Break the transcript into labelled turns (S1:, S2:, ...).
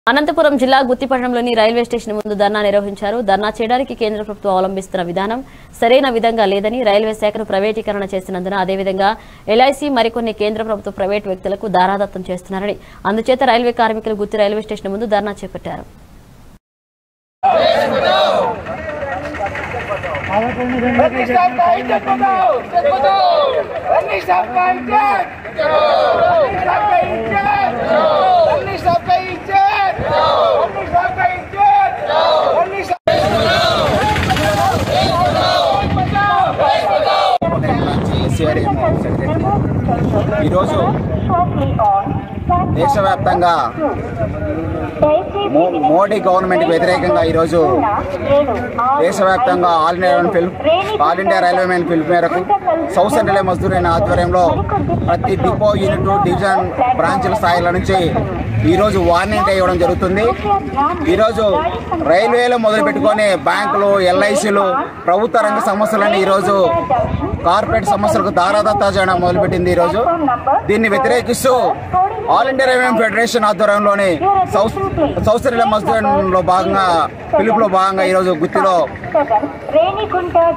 S1: అనంతపురం జిల్లా గుత్తిపట్టణంలోని railway station ముందు ధర్నా నిర్వహించారు ధర్నా చేయడానికి కేంద్ర ప్రభుత్వం అవలంబిస్తున్న విధానం సరైన విధంగా లేదని రైల్వే శాఖను ప్రైవేటీకరణ చేసినందున అదేవిధంగా ఎల్ఐసి మరికొన్ని కేంద్ర ప్రభుత్వ ప్రైవేటు వ్యక్తులకు దారాదత్తం చేస్తున్నారని అందుచేత రైల్వే కార్మికులు గుత్తి రైల్వే స్టేషన్ ముందు ధర్నా చేపట్టారు
S2: Rani Sabka Injat Bagaओ Rani Sabka Injat Rani Sabka Injat Rani Sabka Injat Rani Sabka Injat Rani Sabka
S3: ఈరోజు దేశవ్యాప్తంగా మో- మోడీ గవర్నమెంట్కి వ్యతిరేకంగా ఈరోజు దేశవ్యాప్తంగా ఆల్ ఇండియా రైల్వే ఫిల్మ్ ఆల్ ఇండియా రైల్వే మెన్ ఫిల్మ్ మేరకు సౌత్ సెంట్రల్ రైల్వే మజ్దూర్ అయిన ఆధ్వర్యంలో ప్రతి డిపో యూనిట్ డివిజన్ బ్రాంచ్ల స్థాయిల నుంచి ఈరోజు వార్నింగ్ ఇవ్వడం జరుగుతుంది ఈరోజు రైల్వేలో మొదలు పెట్టుకొని బ్యాంకులు ఎల్ఐసీలు ప్రభుత్వ రంగ సంస్థలని ఈరోజు కార్పొరేట్ సంస్థలకు దారాదత్తా చేయడం మొదలుపెట్టింది ఈరోజు దీన్ని వ్యతిరేకిస్తూ ఆల్ ఇండియా రైల్వే ఫెడరేషన్ ఆధ్వర్యంలోని సౌత్ సౌత్ రైల్వే మజ్దూర్లో భాగంగా పిలుపులో భాగంగా ఈరోజు గుత్తిలో
S4: రేణిగుంట